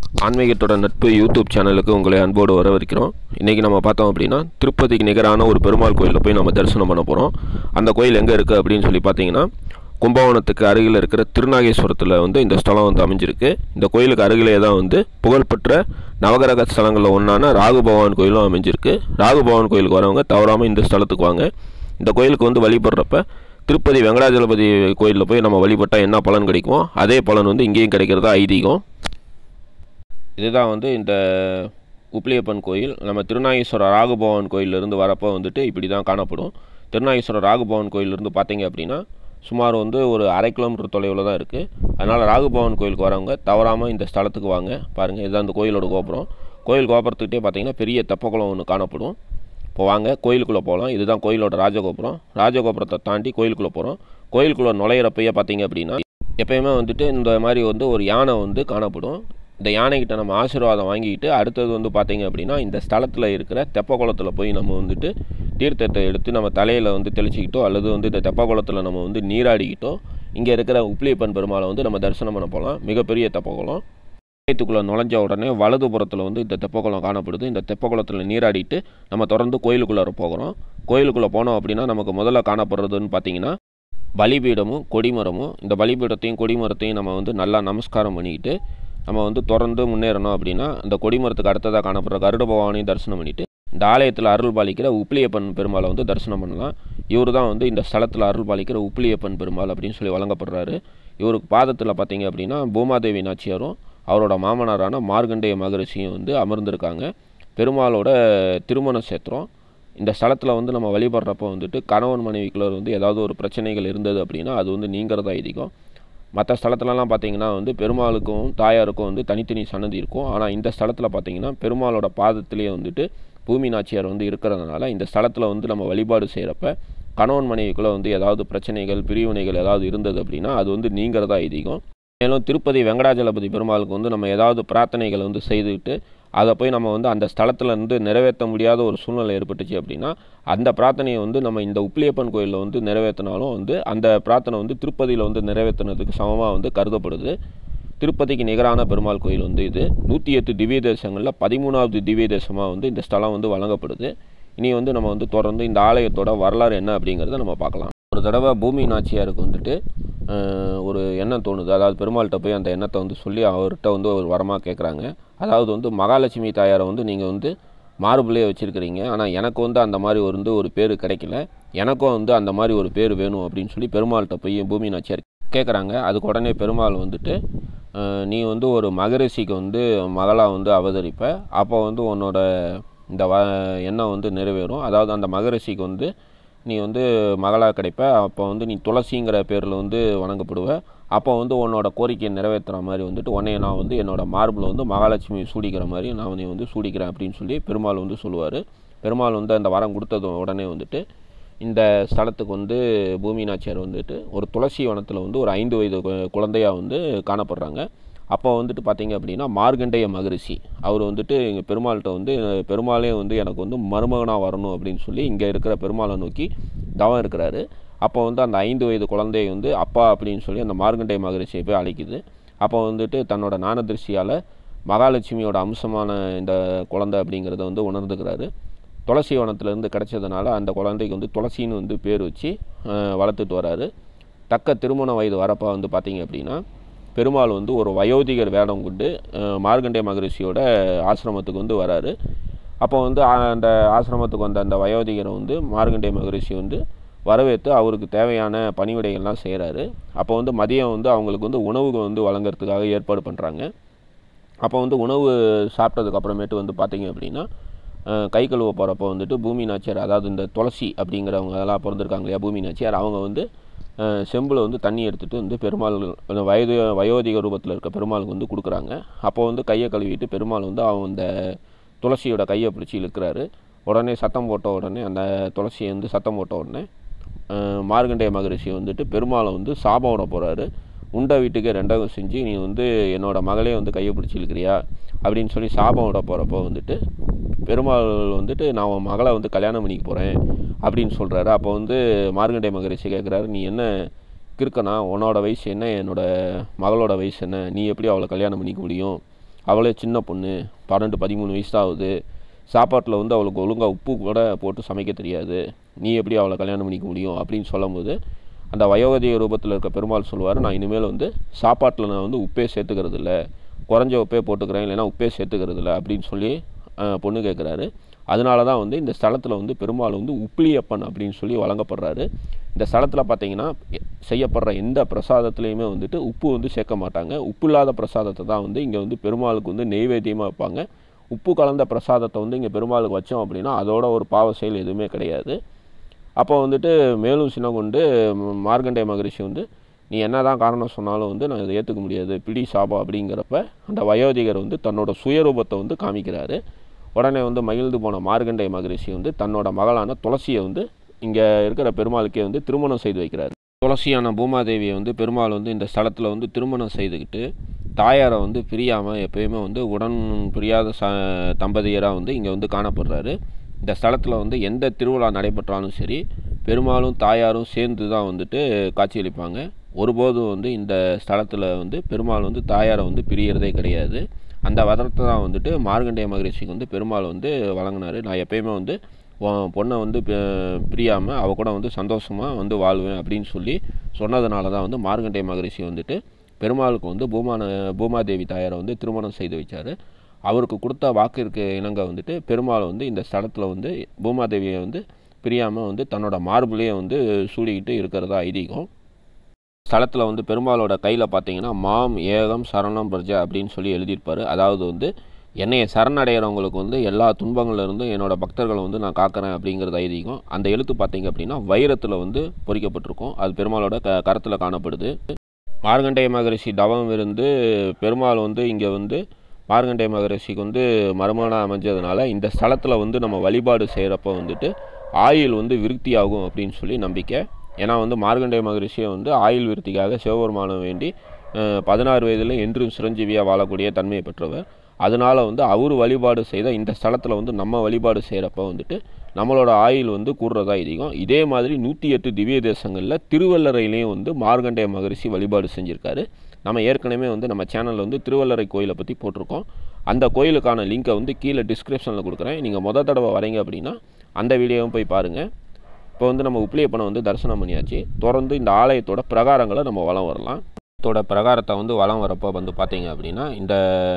ஆன்மீகத்தோட நட்பு யூடியூப் சேனலுக்கு உங்களை அன்போடு வரவேற்கிறோம் இன்றைக்கி நம்ம பார்த்தோம் அப்படின்னா திருப்பதிக்கு நிகரான ஒரு பெருமாள் கோயிலில் போய் நம்ம தரிசனம் பண்ண போகிறோம் அந்த கோயில் எங்கே இருக்குது அப்படின்னு சொல்லி பார்த்தீங்கன்னா கும்பகோணத்துக்கு அருகில் இருக்கிற திருநாகேஸ்வரத்தில் வந்து இந்த ஸ்தலம் வந்து அமைஞ்சிருக்கு இந்த கோயிலுக்கு அருகிலே தான் வந்து புகழ்பெற்ற நவகிரக ஸ்தலங்களில் ஒன்றான ராகு பகவான் கோயிலும் அமைஞ்சிருக்கு ராகு பகவான் கோயிலுக்கு வரவங்க தவறாமல் இந்த ஸ்தலத்துக்கு வாங்க இந்த கோயிலுக்கு வந்து வழிபடுறப்ப திருப்பதி வெங்கடாஜலபதி கோயிலில் போய் நம்ம வழிபட்டால் என்ன பலன் கிடைக்குமோ அதே பலன் வந்து இங்கேயும் கிடைக்கிறதா ஐதீகம் இதுதான் வந்து இந்த உப்பிலியப்பன் கோயில் நம்ம திருநாகேஸ்வரர் ராகுபவன் கோயிலிருந்து வரப்போ வந்துட்டு இப்படி தான் காணப்படும் திருநாகேஸ்வரர் ராகுபவன் கோயிலிருந்து பார்த்தீங்க அப்படின்னா சுமார் வந்து ஒரு அரை கிலோமீட்டர் தொலைவில் தான் இருக்குது அதனால் ராகுபவன் கோயிலுக்கு வரவங்க தவறாமல் இந்த ஸ்தலத்துக்கு வாங்க பாருங்கள் இதுதான் அந்த கோயிலோட கோபுரம் கோயில் கோபுரத்துக்கிட்டே பார்த்தீங்கன்னா பெரிய தெப்பக்குளம் ஒன்று காணப்படும் இப்போ வாங்க கோயிலுக்குள்ளே போகலாம் இதுதான் கோயிலோட ராஜகோபுரம் ராஜகோபுரத்தை தாண்டி கோயிலுக்குள்ளே போகிறோம் கோயிலுக்குள்ளே நுழையிறப்பையே பார்த்தீங்க அப்படின்னா எப்பயுமே வந்துட்டு இந்த மாதிரி வந்து ஒரு யானை வந்து காணப்படும் இந்த யானைக்கிட்ட நம்ம ஆசீர்வாதம் வாங்கிக்கிட்டு அடுத்தது வந்து பார்த்தீங்க அப்படின்னா இந்த ஸ்தலத்தில் இருக்கிற தெப்ப குளத்தில் போய் நம்ம வந்துட்டு தீர்த்தத்தை எடுத்து நம்ம தலையில் வந்து தெளிச்சிக்கிட்டோ அல்லது வந்து இந்த தெப்ப குளத்தில் நம்ம வந்து நீராடிக்கிட்டோ இங்கே இருக்கிற உப்ளியப்பன் பெருமாளை வந்து நம்ம தரிசனம் பண்ண போகலாம் மிகப்பெரிய தெப்ப குளம் ஆலயத்துக்குள்ளே நுழைஞ்ச உடனே வலதுபுறத்தில் வந்து இந்த தெப்பக்குளம் காணப்படுது இந்த தெப்பக்குளத்தில் நீராடிட்டு நம்ம தொடர்ந்து கோயிலுக்குள்ளே போகிறோம் கோயிலுக்குள்ளே போனோம் அப்படின்னா நமக்கு முதல்ல காணப்படுறதுன்னு பார்த்தீங்கன்னா பலிபீடமும் கொடிமரமும் இந்த பலிபீடத்தையும் கொடிமரத்தையும் நம்ம வந்து நல்லா நமஸ்காரம் பண்ணிக்கிட்டு நம்ம வந்து தொடர்ந்து முன்னேறணும் அப்படின்னா இந்த கொடிமரத்துக்கு அடுத்ததாக காணப்படுற கருட பகவானையும் தரிசனம் பண்ணிவிட்டு இந்த ஆலயத்தில் அருள் பாலிக்கிற உப்பிலியப்பன் பெருமாளை வந்து தரிசனம் பண்ணலாம் இவர் தான் வந்து இந்த ஸ்தலத்தில் அருள் பாலிக்கிற உப்பிலியப்பன் பெருமாள் அப்படின்னு சொல்லி வழங்கப்படுறாரு இவருக்கு பாதத்தில் பார்த்தீங்க அப்படின்னா பூமாதேவி நாச்சியாரும் அவரோட மாமனாரான மார்கண்டேய மகரிஷியும் வந்து அமர்ந்திருக்காங்க பெருமாளோட திருமண சேத்திரம் இந்த ஸ்தலத்தில் வந்து நம்ம வழிபடுறப்போ வந்துட்டு கணவன் மனைவிக்குள்ள வந்து ஏதாவது ஒரு பிரச்சனைகள் இருந்தது அப்படின்னா அது வந்து நீங்கிறதா அதிகம் மற்ற ஸ்தலத்துலலாம் பார்த்தீங்கன்னா வந்து பெருமாளுக்கும் தாயாருக்கும் வந்து தனித்தனி சன்னதி இருக்கும் ஆனால் இந்த ஸ்தலத்தில் பார்த்தீங்கன்னா பெருமாளோட பாதத்திலேயே வந்துட்டு பூமி நாச்சியார் வந்து இருக்கிறதுனால இந்த ஸ்தலத்தில் வந்து நம்ம வழிபாடு செய்கிறப்ப கணவன் மனைவிக்குள்ளே வந்து ஏதாவது பிரச்சனைகள் பிரிவினைகள் ஏதாவது இருந்தது அப்படின்னா அது வந்து நீங்கிறதா ஐதீகம் மேலும் திருப்பதி வெங்கடாஜலபதி பெருமாளுக்கு வந்து நம்ம ஏதாவது பிரார்த்தனைகளை வந்து செய்துவிட்டு அதை போய் நம்ம வந்து அந்த ஸ்தலத்தில் இருந்து நிறைவேற்ற முடியாத ஒரு சூழ்நிலை ஏற்பட்டுச்சு அப்படின்னா அந்த பிரார்த்தனையை வந்து நம்ம இந்த உப்பிலியப்பன் கோயிலில் வந்து நிறைவேற்றினாலும் வந்து அந்த பிரார்த்தனை வந்து திருப்பதியில் வந்து நிறைவேற்றினதுக்கு சமமாக வந்து கருதப்படுது திருப்பதிக்கு நிகரான பெருமாள் கோயில் வந்து இது நூற்றி எட்டு திவ்ய தேசங்களில் பதிமூணாவது திவ்ய தேசமாக வந்து இந்த ஸ்தலம் வந்து வழங்கப்படுது இனி வந்து நம்ம வந்து தொடர்ந்து இந்த ஆலயத்தோட வரலாறு என்ன அப்படிங்கிறத நம்ம பார்க்கலாம் ஒரு தடவை பூமி நாச்சியாருக்கு வந்துட்டு ஒரு எண்ணம் தோணுது அதாவது பெருமாள்கிட்ட போய் அந்த எண்ணத்தை வந்து சொல்லி அவர்கிட்ட வந்து ஒரு வரமாக கேட்குறாங்க அதாவது வந்து மகாலட்சுமி தாயாரை வந்து நீங்கள் வந்து மார்பிளே வச்சுருக்கிறீங்க ஆனால் எனக்கு வந்து அந்த மாதிரி ஒரு வந்து ஒரு பேர் கிடைக்கல எனக்கும் வந்து அந்த மாதிரி ஒரு பேர் வேணும் அப்படின்னு சொல்லி பெருமாள்கிட்ட போய் பூமி நாச்சியார் கேட்குறாங்க அதுக்கு உடனே பெருமாள் வந்துட்டு நீ வந்து ஒரு மகரிஷிக்கு வந்து மகளாக வந்து அவதரிப்ப அப்போ வந்து உன்னோட இந்த வ எண்ணம் வந்து நிறைவேறும் அதாவது அந்த மகரிஷிக்கு வந்து நீ வந்து மகளாக கிடைப்ப அப்போ வந்து நீ துளசிங்கிற பேரில் வந்து வணங்கப்படுவ அப்போ வந்து உன்னோட கோரிக்கையை நிறைவேற்றுற மாதிரி வந்துட்டு உன்னைய நான் வந்து என்னோட மார்பில் வந்து மகாலட்சுமி சூடிக்கிற மாதிரி நான் உன்னை வந்து சூடிக்கிறேன் அப்படின்னு சொல்லி பெருமாள் வந்து சொல்லுவார் பெருமாள் வந்து அந்த வரம் கொடுத்தது உடனே வந்துட்டு இந்த ஸ்தலத்துக்கு வந்து பூமி நாச்சியார் வந்துட்டு ஒரு துளசி வனத்தில் வந்து ஒரு ஐந்து வயது குழந்தையாக வந்து காணப்படுறாங்க அப்போ வந்துட்டு பார்த்தீங்க அப்படின்னா மார்கண்டேய மகரிஷி அவர் வந்துட்டு எங்கள் பெருமாள்கிட்ட வந்து பெருமாளே வந்து எனக்கு வந்து மருமகனாக வரணும் அப்படின்னு சொல்லி இங்கே இருக்கிற பெருமாளை நோக்கி தவம் இருக்கிறாரு அப்போ வந்து அந்த ஐந்து வயது குழந்தைய வந்து அப்பா அப்படின்னு சொல்லி அந்த மார்கண்டேய மகரிஷியை போய் அழைக்குது அப்போ வந்துட்டு தன்னோட ஞானதிருஷ்டியால் மகாலட்சுமியோட அம்சமான இந்த குழந்தை அப்படிங்கிறத வந்து உணர்ந்துக்கிறாரு துளசி வனத்துலேருந்து கிடைச்சதுனால அந்த குழந்தைக்கு வந்து துளசின்னு வந்து பேர் வச்சு வளர்த்துட்டு வராரு தக்க திருமண வயது வரப்போ வந்து பார்த்திங்க அப்படின்னா பெருமாள் வந்து ஒரு வயோதிகர் வேடம் கொண்டு மார்கண்டே மகரிஷியோட ஆசிரமத்துக்கு வந்து வராரு அப்போ வந்து அந்த ஆசிரமத்துக்கு வந்த அந்த வயோதிகரை வந்து மார்கண்டே மகரிஷி வந்து வரவேற்று அவருக்கு தேவையான பணிவிடைகள்லாம் செய்கிறாரு அப்போ வந்து மதியம் வந்து அவங்களுக்கு வந்து உணவு வந்து வழங்குறதுக்காக ஏற்பாடு பண்ணுறாங்க அப்போ வந்து உணவு சாப்பிட்டதுக்கு அப்புறமேட்டு வந்து பார்த்திங்க அப்படின்னா கை கழுவ போகிறப்போ வந்துட்டு பூமி நாச்சியார் அதாவது இந்த துளசி அப்படிங்கிறவங்க எல்லாம் பிறந்திருக்காங்க இல்லையா பூமி நாச்சியார் அவங்க வந்து செம்பில் வந்து தண்ணி எடுத்துகிட்டு வந்து பெருமாள் வயது வயோதிக ரூபத்தில் இருக்க பெருமாளுக்கு வந்து கொடுக்குறாங்க அப்போ வந்து கையை கழுவிட்டு பெருமாள் வந்து அவன் அந்த துளசியோட கையை பிடிச்சி இழுக்கிறாரு உடனே சத்தம் போட்ட உடனே அந்த துளசியை வந்து சத்தம் போட்ட உடனே மார்கண்டேய மகரிஷி வந்துட்டு பெருமாளை வந்து சாபம் விட போகிறாரு உண்ட வீட்டுக்கே ரெண்டாவது செஞ்சு நீ வந்து என்னோடய மகளே வந்து கையை பிடிச்சி இழுக்கிறியா அப்படின்னு சொல்லி சாபம் விட போகிறப்போ வந்துட்டு பெருமாள் வந்துட்டு நான் உன் மகளை வந்து கல்யாணம் பண்ணிக்க போகிறேன் அப்படின்னு சொல்கிறாரு அப்போ வந்து மார்கண்டே மகரிஷி கேட்குறாரு நீ என்ன கிறுக்கனா உன்னோட வயசு என்ன என்னோட மகளோட வயசு என்ன நீ எப்படி அவளை கல்யாணம் பண்ணிக்க முடியும் அவளே சின்ன பொண்ணு பன்னெண்டு பதிமூணு வயசு தான் ஆகுது சாப்பாட்டில் வந்து அவளுக்கு ஒழுங்காக உப்பு கூட போட்டு சமைக்க தெரியாது நீ எப்படி அவளை கல்யாணம் பண்ணிக்க முடியும் அப்படின்னு சொல்லும்போது அந்த வயோதிக ரூபத்தில் இருக்க பெருமாள் சொல்லுவார் நான் இனிமேல் வந்து சாப்பாட்டில் நான் வந்து உப்பே சேர்த்துக்கிறது இல்லை குறைஞ்ச உப்பே போட்டுக்கிறேன் இல்லைன்னா உப்பே சேர்த்துக்கிறது இல்லை அப்படின்னு சொல்லி அஹ், பொண்ணு கேட்குறாரு அதனால தான் வந்து இந்த ஸ்தலத்தில் வந்து பெருமாள் வந்து உப்பிலியப்பன் அப்படின்னு சொல்லி வழங்கப்படுறாரு இந்த ஸ்தலத்தில் பார்த்தீங்கன்னா எ- செய்யப்படுற எந்த பிரசாதத்துலேயுமே வந்துட்டு உப்பு வந்து சேர்க்க மாட்டாங்க உப்பு இல்லாத பிரசாதத்தை தான் வந்து இங்கே வந்து பெருமாளுக்கு வந்து நெய்வேத்தியமாக வைப்பாங்க உப்பு கலந்த பிரசாதத்தை வந்து இங்கே பெருமாளுக்கு வச்சோம் அப்படின்னா அதோட ஒரு பாவ செயல் எதுவுமே கிடையாது அப்போ வந்துட்டு மேலும் சின்ன கொண்டு ம், மார்க்கண்டேய மகரிஷி வந்து நீ என்ன தான் காரணம் சொன்னாலும் வந்து நான் இதை ஏற்றுக்க முடியாது பிடி சாபம் அப்படிங்கிறப்ப அந்த வயோதிகர் வந்து தன்னோட சுயரூபத்தை வந்து காமிக்கிறாரு உடனே வந்து மகிழ்ந்து போன மார்க்கண்டேய மகரிஷி வந்து தன்னோட மகளான துளசியை வந்து இங்கே இருக்கிற பெருமாளுக்கே வந்து திருமணம் செய்து வைக்கிறாரு துளசியான பூமாதேவியை வந்து பெருமாள் வந்து இந்த ஸ்தலத்தில் வந்து திருமணம் செய்துக்கிட்டு தாயாரை வந்து பிரியாமல் எப்பயுமே வந்து உடன் பிரியாத ச தம்பதியராக வந்து இங்கே வந்து காணப்படுறாரு இந்த ஸ்தலத்தில் வந்து எந்த திருவிழா நடைபெற்றாலும் சரி பெருமாளும் தாயாரும் சேர்ந்து தான் வந்துட்டு காட்சியளிப்பாங்க ஒருபோதும் வந்து இந்த ஸ்தலத்தில் வந்து பெருமாள் வந்து தாயாரை வந்து பிரியறதே கிடையாது அந்த வதத்தை தான் வந்துட்டு மார்க்கண்டேய மகரிஷிக்கு வந்து பெருமாள் வந்து வழங்கினார் நான் எப்பயுமே வந்து உன் பொண்ணை வந்து பிரியாமல் அவ கூட வந்து சந்தோஷமாக வந்து வாழ்வேன் அப்படின்னு சொல்லி சொன்னதுனால தான் வந்து மார்க்கண்டேய மகரிஷி வந்துட்டு பெருமாளுக்கு வந்து பூமான பூமாதேவி தாயாரை வந்து திருமணம் செய்து வச்சார் அவருக்கு கொடுத்த வாக்கிற்கு இணங்க வந்துட்டு பெருமாள் வந்து இந்த ஸ்தலத்தில் வந்து பூமாதேவியை வந்து பிரியாமல் வந்து தன்னோட மார்பிளையே வந்து சூடிக்கிட்டு இருக்கிறதா ஐதீகம் ஸ்தலத்தில் வந்து பெருமாளோட கையில் பார்த்தீங்கன்னா மாம் ஏகம் சரணம் பிரஜா அப்படின்னு சொல்லி எழுதியிருப்பார் அதாவது வந்து என்னைய சரணடைகிறவங்களுக்கு வந்து எல்லா துன்பங்கள்ல இருந்தும் என்னோட பக்தர்களை வந்து நான் காக்கிறேன் அப்படிங்கிறது ஐதீகம் அந்த எழுத்து பார்த்தீங்க அப்படின்னா வைரத்தில் வந்து பொறிக்கப்பட்டிருக்கும் அது பெருமாளோட க கரத்தில் காணப்படுது மார்கண்டேய மகரிஷி தவம் இருந்து பெருமாள் வந்து இங்கே வந்து மார்கண்டேய மகரிஷிக்கு வந்து மருமகனாக அமைஞ்சதுனால இந்த ஸ்தலத்தில் வந்து நம்ம வழிபாடு செய்கிறப்ப வந்துட்டு ஆயுள் வந்து விருத்தி ஆகும் அப்படின்னு சொல்லி நம்பிக்கை ஏன்னா வந்து மார்கண்டேய மகரிஷியை வந்து ஆயுள் விருத்திக்காக சிவபெருமானம் வேண்டி அஹ், பதினாறு வயதில் என்றும் சிரஞ்சீவியாக வாழக்கூடிய தன்மையை பெற்றவர் அதனால் வந்து அவர் வழிபாடு செய்த இந்த ஸ்தலத்தில் வந்து நம்ம வழிபாடு செய்கிறப்ப வந்துட்டு நம்மளோட ஆயுள் வந்து கூடுறதா அதிகம் இதே மாதிரி நூற்றி எட்டு திவ்ய தேசங்களில் திருவல்லறையிலையும் வந்து மார்கண்டேய மகரிஷி வழிபாடு செஞ்சுருக்காரு நம்ம ஏற்கனவே வந்து நம்ம சேனலில் வந்து திருவல்லறை கோயிலை பற்றி போட்டிருக்கோம் அந்த கோயிலுக்கான லிங்கை வந்து கீழே டிஸ்கிரிப்ஷனில் கொடுக்குறேன் நீங்கள் முத தடவை வரீங்க அப்படின்னா அந்த வீடியோவும் போய் பாருங்கள் இப்போ வந்து நம்ம உப்பிலியப்பனை வந்து தரிசனம் பண்ணியாச்சு தொடர்ந்து இந்த ஆலயத்தோட பிரகாரங்களை நம்ம வலம் வரலாம் ஆலயத்தோட பிரகாரத்தை வந்து வலம் வரப்போ வந்து பார்த்தீங்க அப்படின்னா இந்த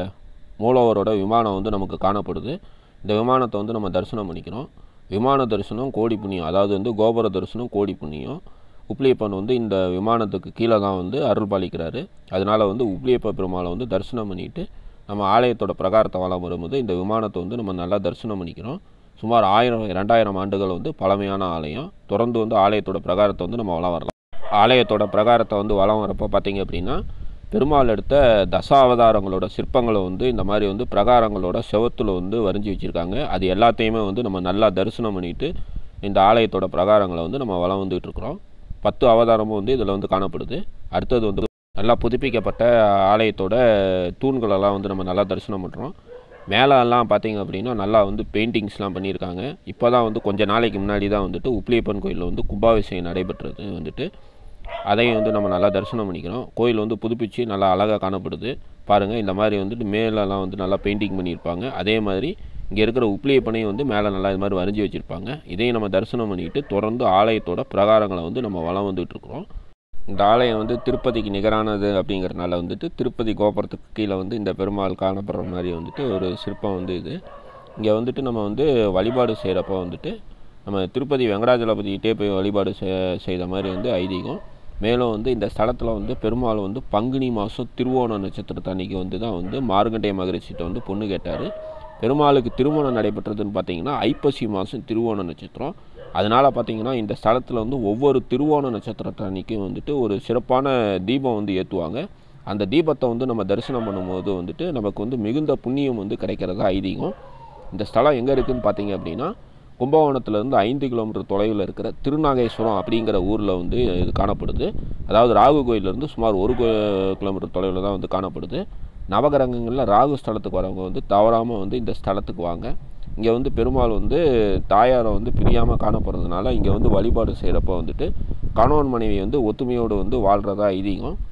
மூலவரோட விமானம் வந்து நமக்கு காணப்படுது இந்த விமானத்தை வந்து நம்ம தரிசனம் பண்ணிக்கிறோம் விமான தரிசனம் கோடி புண்ணியம் அதாவது வந்து கோபுர தரிசனம் கோடி புண்ணியம் உப்பிலியப்பன் வந்து இந்த விமானத்துக்கு கீழே தான் வந்து அருள் பாலிக்கிறாரு அதனால் வந்து உப்பிலியப்ப பெருமாளை வந்து தரிசனம் பண்ணிட்டு நம்ம ஆலயத்தோட பிரகாரத்தை வலம் வரும்போது இந்த விமானத்தை வந்து நம்ம நல்லா தரிசனம் பண்ணிக்கிறோம் சுமார் ஆயிரம் ரெண்டாயிரம் ஆண்டுகள் வந்து பழமையான ஆலயம் தொடர்ந்து வந்து ஆலயத்தோட பிரகாரத்தை வந்து நம்ம வலம் வரலாம் ஆலயத்தோட பிரகாரத்தை வந்து வலம் வரப்போ பார்த்தீங்க அப்படின்னா பெருமாள் எடுத்த தசாவதாரங்களோட சிற்பங்களை வந்து இந்த மாதிரி வந்து பிரகாரங்களோட செவத்தில் வந்து வரைஞ்சி வச்சுருக்காங்க அது எல்லாத்தையுமே வந்து நம்ம நல்லா தரிசனம் பண்ணிட்டு இந்த ஆலயத்தோட பிரகாரங்களை வந்து நம்ம வலம் வந்துட்டு இருக்கிறோம் பத்து அவதாரமும் வந்து இதில் வந்து காணப்படுது அடுத்தது வந்து நல்லா புதுப்பிக்கப்பட்ட ஆலயத்தோட தூண்களெல்லாம் வந்து நம்ம நல்லா தரிசனம் பண்ணுறோம் மேலே எல்லாம் பார்த்தீங்க அப்படின்னா நல்லா வந்து பெயிண்டிங்ஸ்லாம் பண்ணியிருக்காங்க இப்போ தான் வந்து கொஞ்ச நாளைக்கு முன்னாடி தான் வந்துட்டு உப்பிலியப்பன் கோயிலில் வந்து கும்பாபிஷேகம் நடைபெற்றது வந்துட்டு அதையும் வந்து நம்ம நல்லா தரிசனம் பண்ணிக்கிறோம் கோயில் வந்து புதுப்பிச்சு நல்லா அழகாக காணப்படுது பாருங்கள் இந்த மாதிரி வந்துட்டு மேலெல்லாம் வந்து நல்லா பெயிண்டிங் பண்ணியிருப்பாங்க அதே மாதிரி இங்கே இருக்கிற உப்பிலியப்பனையும் வந்து மேலே நல்லா இது மாதிரி வரைஞ்சி வச்சுருப்பாங்க இதையும் நம்ம தரிசனம் பண்ணிட்டு தொடர்ந்து ஆலயத்தோட பிரகாரங்களை வந்து நம்ம வலம் வந்துட்டு இருக்கிறோம் இந்த ஆலயம் வந்து திருப்பதிக்கு நிகரானது அப்படிங்கிறனால வந்துட்டு திருப்பதி கோபுரத்துக்கு கீழே வந்து இந்த பெருமாள் காணப்படுற மாதிரி வந்துட்டு ஒரு சிற்பம் வந்து இது இங்கே வந்துட்டு நம்ம வந்து வழிபாடு செய்கிறப்போ வந்துட்டு நம்ம திருப்பதி வெங்கடாஜலபதிக்கிட்டே போய் வழிபாடு செ- செய்த மாதிரி வந்து ஐதீகம் மேலும் வந்து இந்த ஸ்தலத்தில் வந்து பெருமாள் வந்து பங்குனி மாதம் திருவோண நட்சத்திரத்து அன்னைக்கு வந்து தான் வந்து மார்கண்டேய மகரிஷிட்ட வந்து பொண்ணு கேட்டார் பெருமாளுக்கு திருமணம் நடைபெற்றதுன்னு பார்த்தீங்கன்னா ஐப்பசி மாதம் திருவோண நட்சத்திரம் அதனால் பார்த்தீங்கன்னா இந்த ஸ்தலத்தில் வந்து ஒவ்வொரு திருவோண நட்சத்திரத்து அன்னைக்கும் வந்துட்டு ஒரு சிறப்பான தீபம் வந்து ஏற்றுவாங்க அந்த தீபத்தை வந்து நம்ம தரிசனம் பண்ணும்போது வந்துட்டு நமக்கு வந்து மிகுந்த புண்ணியம் வந்து கிடைக்கிறதா ஐதீகம் இந்த ஸ்தலம் எங்கே இருக்குதுன்னு பார்த்தீங்க அப்படின்னா கும்பகோணத்துலேருந்து ஐந்து கிலோமீட்டர் தொலைவில் இருக்கிற திருநாகேஸ்வரம் அப்படிங்கிற ஊரில் வந்து இது காணப்படுது அதாவது ராகு கோயிலேருந்து சுமார் ஒரு கோ- கிலோமீட்டர் தொலைவில் தான் வந்து காணப்படுது நவகிரகங்களில் ராகு ஸ்தலத்துக்கு வரவங்க வந்து தவறாமல் வந்து இந்த ஸ்தலத்துக்கு வாங்க இங்கே வந்து பெருமாள் வந்து தாயாரை வந்து பிரியாமல் காணப்படுறதுனால இங்கே வந்து வழிபாடு செய்கிறப்ப வந்துட்டு கணவன் மனைவி வந்து ஒத்துமையோடு வந்து வாழ்கிறதா ஐதீகம்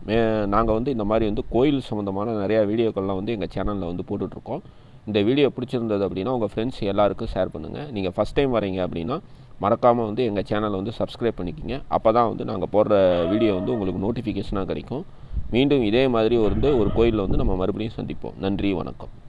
நாங்கள் வந்து இந்த மாதிரி வந்து கோயில் சம்மந்தமான நிறையா வீடியோக்கள்லாம் வந்து எங்கள் சேனலில் வந்து போட்டுட்ருக்கோம் இந்த வீடியோ பிடிச்சிருந்தது அப்படின்னா உங்கள் ஃப்ரெண்ட்ஸ் எல்லாருக்கும் ஷேர் பண்ணுங்கள் நீங்கள் ஃபஸ்ட் டைம் வரீங்க அப்படின்னா மறக்காமல் வந்து எங்கள் சேனலை வந்து சப்ஸ்கிரைப் பண்ணிக்கிங்க அப்போ தான் வந்து நாங்கள் போடுற வீடியோ வந்து உங்களுக்கு நோட்டிஃபிகேஷனாக கிடைக்கும் மீண்டும் இதே மாதிரி வந்து ஒரு கோயிலில் வந்து நம்ம மறுபடியும் சந்திப்போம் நன்றி வணக்கம்